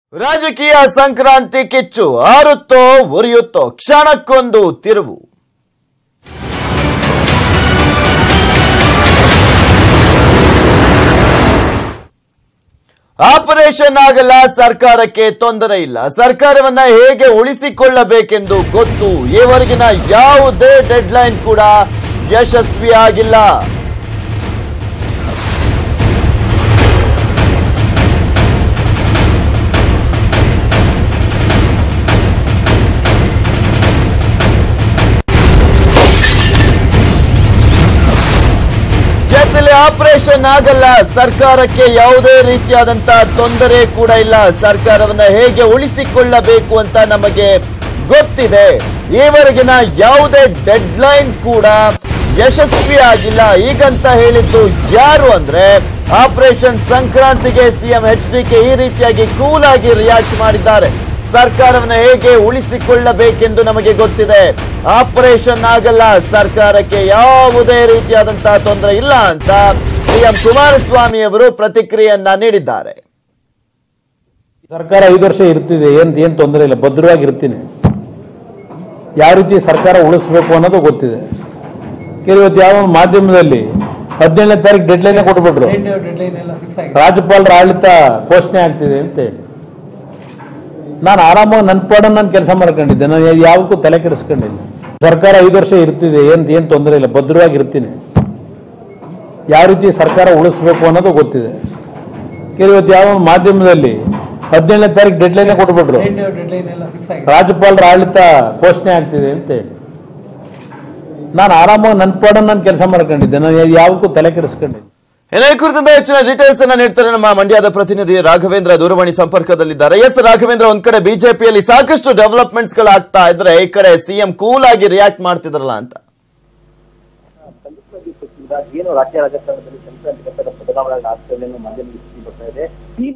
ರಾಜಕೀಯ ಸಂಕ್ರಾಂತಿ ಕಿಚ್ಚು ಆರುತ್ತೋ ಉರಿಯುತ್ತೋ ಕ್ಷಣಕ್ಕೊಂದು ತಿರುವು ಆಪರೇಷನ್ ಆಗಲ್ಲ ಸರ್ಕಾರಕ್ಕೆ ತೊಂದರೆ ಇಲ್ಲ ಸರ್ಕಾರವನ್ನ ಹೇಗೆ ಉಳಿಸಿಕೊಳ್ಳಬೇಕೆಂದು ಗೊತ್ತು ಈವರೆಗಿನ ಯಾವುದೇ ಡೆಡ್ಲೈನ್ ಕೂಡ ಯಶಸ್ವಿ ಆಗಿಲ್ಲ ಜೆಸ್ಲಿ ಆಪರೇಷನ್ ಆಗಲ್ಲ ಸರ್ಕಾರಕ್ಕೆ ಯಾವುದೇ ರೀತಿಯಾದಂತಹ ತೊಂದರೆ ಕೂಡ ಇಲ್ಲ ಸರ್ಕಾರವನ್ನ ಹೇಗೆ ಉಳಿಸಿಕೊಳ್ಳಬೇಕು ಅಂತ ನಮಗೆ ಗೊತ್ತಿದೆ ಈವರೆಗಿನ ಯಾವುದೇ ಡೆಡ್ಲೈನ್ ಕೂಡ ಯಶಸ್ವಿ ಆಗಿಲ್ಲ ಈಗಂತ ಹೇಳಿದ್ದು ಯಾರು ಅಂದ್ರೆ ಆಪರೇಷನ್ ಸಂಕ್ರಾಂತಿಗೆ ಸಿಎಂ ಎಚ್ ಡಿ ಕೆ ಈ ರೀತಿಯಾಗಿ ಕೂಲ್ ಆಗಿ ರಿಯಾಕ್ಟ್ ಮಾಡಿದ್ದಾರೆ ಸರ್ಕಾರವನ್ನ ಹೇಗೆ ಉಳಿಸಿಕೊಳ್ಳಬೇಕೆಂದು ನಮಗೆ ಗೊತ್ತಿದೆ ಆಪರೇಷನ್ ಆಗಲ್ಲ ಸರ್ಕಾರಕ್ಕೆ ಯಾವುದೇ ರೀತಿಯಾದಂತಹ ತೊಂದರೆ ಇಲ್ಲ ಅಂತ ಸಿಎಂ ಕುಮಾರಸ್ವಾಮಿ ಅವರು ಪ್ರತಿಕ್ರಿಯೆಯನ್ನ ನೀಡಿದ್ದಾರೆ ಸರ್ಕಾರ ಐದು ವರ್ಷ ಇರ್ತಿದೆ ಏನ್ ಏನ್ ತೊಂದರೆ ಇಲ್ಲ ಭದ್ರವಾಗಿ ಇರ್ತೀನಿ ಯಾವ ರೀತಿ ಸರ್ಕಾರ ಉಳಿಸ್ಬೇಕು ಅನ್ನೋದು ಗೊತ್ತಿದೆ ಕೆಲವು ಇವತ್ತು ಯಾವ ಒಂದು ಮಾಧ್ಯಮದಲ್ಲಿ ಹದಿನೇಳನೇ ತಾರೀಕು ಡೆಡ್ಲೈನ್ ಕೊಟ್ಬಿಟ್ರು ರಾಜ್ಯಪಾಲರ ಆಡಳಿತ ಘೋಷಣೆ ಆಗ್ತಿದೆ ಅಂತ ಹೇಳಿ ನಾನು ಆರಾಮಾಗಿ ನನ್ನ ಪಾಡ ನಾನು ಕೆಲಸ ಮಾಡ್ಕೊಂಡಿದ್ದೆ ನಾನು ಯಾವಕ್ಕೂ ತಲೆ ಕೆಡಿಸ್ಕೊಂಡಿಲ್ಲ ಸರ್ಕಾರ ಐದು ವರ್ಷ ಇರ್ತಿದೆ ಏನ್ ಏನ್ ತೊಂದರೆ ಇಲ್ಲ ಭದ್ರವಾಗಿ ಇರ್ತೀನಿ ಯಾವ ರೀತಿ ಸರ್ಕಾರ ಉಳಿಸ್ಬೇಕು ಅನ್ನೋದು ಗೊತ್ತಿದೆ ಕೆಲವು ಇವತ್ತು ಯಾವ ಒಂದು ಮಾಧ್ಯಮದಲ್ಲಿ ಹದಿನೇಳನೇ ತಾರೀಕು ಡೆಡ್ಲೈನ್ ಕೊಟ್ಬಿಟ್ರು ರಾಜ್ಯಪಾಲರ ಆಡಳಿತ ಘೋಷಣೆ ಆಗ್ತಿದೆ ಅಂತ ಹೇಳಿ ನಾನು ಆರಾಮಾಗಿ ನನ್ನ ಪಾಡ ನಾನು ಕೆಲಸ ಮಾಡ್ಕೊಂಡಿದ್ದೆ ನಾನು ಯಾವಕ್ಕೂ ತಲೆ ಕೆಡಿಸ್ಕೊಂಡಿದ್ದೆ ಇನ್ನು ಈ ಕುರಿತಂತೆ ಹೆಚ್ಚಿನ ಡೀಟೇಲ್ಸ್ ಅನ್ನ ನೀಡ್ತಾರೆ ನಮ್ಮ ಮಂಡ್ಯದ ಪ್ರತಿನಿಧಿ ರಾಘವೇಂದ್ರ ದೂರವಾಣಿ ಸಂಪರ್ಕದಲ್ಲಿದ್ದಾರೆ ಎಸ್ ರಾಘವೇಂದ್ರ ಒಂದ್ ಕಡೆ ಬಿಜೆಪಿಯಲ್ಲಿ ಸಾಕಷ್ಟು ಡೆವಲಪ್ಮೆಂಟ್ಸ್ ಗಳಾಗ್ತಾ ಇದ್ರೆ ಈ ಕಡೆ ಸಿಎಂ ಕೂಲ್ ಆಗಿ ರಿಯಾಕ್ಟ್ ಮಾಡ್ತಿದ್ರಲ್ಲ ಅಂತ ಖಂಡಿತವಾಗಿ ಗೊತ್ತಿಲ್ಲ ಏನು ರಾಜ್ಯ ರಾಜಕಾರಣದಲ್ಲಿ ಸಂಕ್ರಾಂತಿ ಕಟ್ಟಡ ಬದಲಾವಣೆಗಳ ಆಚರಣೆಯನ್ನು ಮಾಧ್ಯಮದಲ್ಲಿ ಸುದ್ದಿ ಬರ್ತಾ ಇದೆ ಈ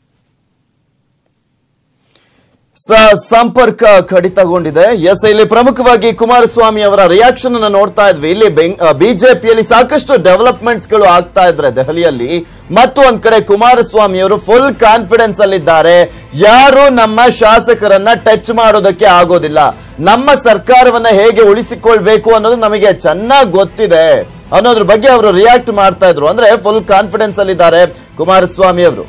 ಸ ಸಂಪರ್ಕ ಕಡಿತಗೊಂಡಿದೆ ಎಸ್ ಇಲ್ಲಿ ಪ್ರಮುಖವಾಗಿ ಕುಮಾರಸ್ವಾಮಿ ಅವರ ರಿಯಾಕ್ಷನ್ ಅನ್ನು ನೋಡ್ತಾ ಇದ್ವಿ ಇಲ್ಲಿ ಬಿಜೆಪಿಯಲ್ಲಿ ಸಾಕಷ್ಟು ಡೆವಲಪ್ಮೆಂಟ್ಸ್ ಗಳು ಆಗ್ತಾ ಇದ್ರೆ ದೆಹಲಿಯಲ್ಲಿ ಮತ್ತು ಒಂದ್ ಕಡೆ ಕುಮಾರಸ್ವಾಮಿ ಅವರು ಫುಲ್ ಕಾನ್ಫಿಡೆನ್ಸ್ ಅಲ್ಲಿದ್ದಾರೆ ಯಾರು ನಮ್ಮ ಶಾಸಕರನ್ನ ಟಚ್ ಮಾಡೋದಕ್ಕೆ ಆಗೋದಿಲ್ಲ ನಮ್ಮ ಸರ್ಕಾರವನ್ನ ಹೇಗೆ ಉಳಿಸಿಕೊಳ್ಬೇಕು ಅನ್ನೋದು ನಮಗೆ ಚೆನ್ನಾಗಿ ಗೊತ್ತಿದೆ ಅನ್ನೋದ್ರ ಬಗ್ಗೆ ಅವರು ರಿಯಾಕ್ಟ್ ಮಾಡ್ತಾ ಇದ್ರು ಅಂದ್ರೆ ಫುಲ್ ಕಾನ್ಫಿಡೆನ್ಸ್ ಅಲ್ಲಿದ್ದಾರೆ ಕುಮಾರಸ್ವಾಮಿ ಅವರು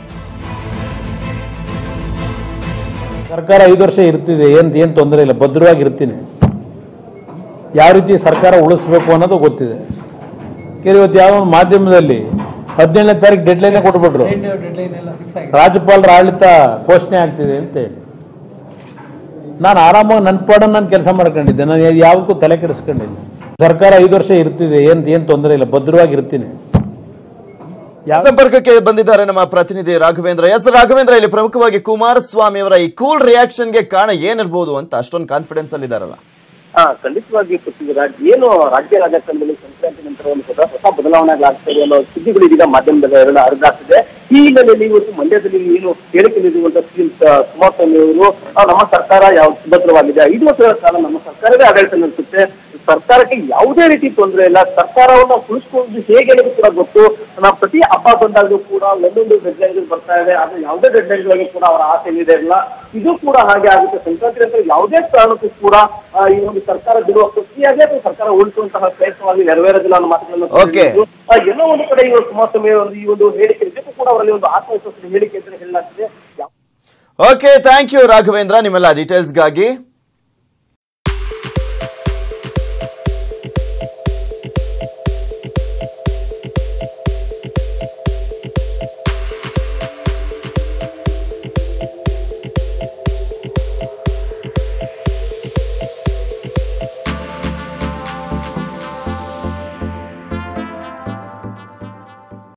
ಸರ್ಕಾರ ಐದು ವರ್ಷ ಇರ್ತಿದೆ ಏನ್ ಏನ್ ತೊಂದರೆ ಇಲ್ಲ ಭದ್ರವಾಗಿ ಇರ್ತೀನಿ ಯಾವ ರೀತಿ ಸರ್ಕಾರ ಉಳಿಸ್ಬೇಕು ಅನ್ನೋದು ಗೊತ್ತಿದೆ ಕೆಲವು ಇವತ್ತು ಯಾವ ಒಂದು ಮಾಧ್ಯಮದಲ್ಲಿ ಹದಿನೇಳನೇ ತಾರೀಕು ಡೆಡ್ಲೈನ್ ಕೊಟ್ಬಿಟ್ರು ರಾಜ್ಯಪಾಲರ ಆಡಳಿತ ಘೋಷಣೆ ಆಗ್ತಿದೆ ಅಂತ ಹೇಳಿ ನಾನು ಆರಾಮಾಗಿ ನನ್ನ ಪಾಡ ನಾನು ಕೆಲಸ ಮಾಡ್ಕೊಂಡಿದ್ದೆ ನಾನು ಯಾವಕ್ಕೂ ತಲೆ ಕೆಡಿಸ್ಕೊಂಡಿಲ್ಲ ಸರ್ಕಾರ ಐದು ವರ್ಷ ಇರ್ತಿದೆ ಏನ್ ಏನ್ ತೊಂದರೆ ಇಲ್ಲ ಭದ್ರವಾಗಿ ಇರ್ತೀನಿ ಯಾವ ಸಂಪರ್ಕಕ್ಕೆ ಬಂದಿದ್ದಾರೆ ನಮ್ಮ ಪ್ರತಿನಿಧಿ ರಾಘವೇಂದ್ರ ಎಸ್ ರಾಘವೇಂದ್ರ ಇಲ್ಲಿ ಪ್ರಮುಖವಾಗಿ ಕುಮಾರಸ್ವಾಮಿ ಅವರ ಈ ಕೂಲ್ ರಿಯಾಕ್ಷನ್ಗೆ ಕಾರಣ ಏನಿರ್ಬೋದು ಅಂತ ಅಷ್ಟೊಂದು ಕಾನ್ಫಿಡೆನ್ಸ್ ಅಲ್ಲಿ ಇದಾರಲ್ಲ ಹಾ ಖಂಡಿತವಾಗಿ ಪೃಥ್ವಿರಾಜ್ ಏನು ರಾಜ್ಯ ರಾಜಕಾರಣದಲ್ಲಿ ಸಂಕ್ರಾಂತಿ ನಂತರ ಒಂದು ಹೊಸ ಹೊಸ ಬದಲಾವಣೆಗಳಾಗ್ತಾ ಇದೆ ಅನ್ನೋ ಸುದ್ದಿಗಳು ಇದೀಗ ಮಾಧ್ಯಮದಲ್ಲಿ ಹರಡ ಹರಿದಾಗ್ತಿದೆ ಈ ಹಿನ್ನೆಲೆಯಲ್ಲಿ ಇವತ್ತು ಮಂಡ್ಯದಲ್ಲಿ ಏನು ಹೇಳಿಕೆ ನೀಡಿರುವಂತಹ ಸಿಎಂ ಕುಮಾರಸ್ವಾಮಿ ಅವರು ಆ, ನಮ್ಮ ಸರ್ಕಾರ ಯಾವ ಸುಭದ್ರವಾಗಿದೆ ಐದು ವರ್ಷಗಳ ಕಾಲ ನಮ್ಮ ಸರ್ಕಾರವೇ ಆಡಳಿತ ನಡೆಸುತ್ತೆ ಸರ್ಕಾರಕ್ಕೆ ಯಾವುದೇ ರೀತಿ ತೊಂದರೆ ಇಲ್ಲ ಸರ್ಕಾರವನ್ನ ಉಳಿಸ್ಕೊಂಡು ಹೇಗೆ ಅನ್ನೋದು ಕೂಡ ಗೊತ್ತು ನಾವು ಪ್ರತಿ ಹಬ್ಬ ಬಂದಾಗಲೂ ಕೂಡ ಒಂದೊಂದು ಡೆಡ್ಲೈನ್ಗಳು ಬರ್ತಾ ಇದೆ ಆದ್ರೆ ಯಾವುದೇ ಡೆಡ್ಲೈನ್ಗಳಿಗೆ ಕೂಡ ಅವರ ಆಸೆ ಇದೆ ಇಲ್ಲ ಇದು ಕೂಡ ಹಾಗೆ ಆಗುತ್ತೆ ಸಂಕ್ರಾಂತಿ ನಂತರ ಯಾವುದೇ ಕಾರಣಕ್ಕೂ ಕೂಡ ಆ, ಈ ಒಂದು ಸರ್ಕಾರ ಬಿಡುವ ಪ್ರಕ್ರಿಯೆಯಾಗಿ ಅಥವಾ ಸರ್ಕಾರ ಉಳಿಸುವಂತಹ ಪ್ರಯತ್ನವಾಗಿ ನೆರವೇರೋದಿಲ್ಲ ಅನ್ನೋ ಮಾತುಗಳನ್ನು Okay. ಹೇಳಿದ್ರು. ಆ, ಎಲ್ಲೋ ಒಂದು ಕಡೆ ಇವರು ಕುಮಾರಸ್ವಾಮಿ ಅವರ ಒಂದು ಈ ಒಂದು ಹೇಳಿಕೆ ನಿಜಕ್ಕೂ ಕೂಡ ಅವರಲ್ಲಿ ಒಂದು ಆತ್ಮವಿಶ್ವಾಸದ ಹೇಳಿಕೆ ಅಂತ ಹೇಳಲಾಗ್ತಿದೆ ಓಕೆ ಥ್ಯಾಂಕ್ ಯು ರಾಘವೇಂದ್ರ ನಿಮ್ಮೆಲ್ಲ ಡೀಟೇಲ್ಸ್ಗಾಗಿ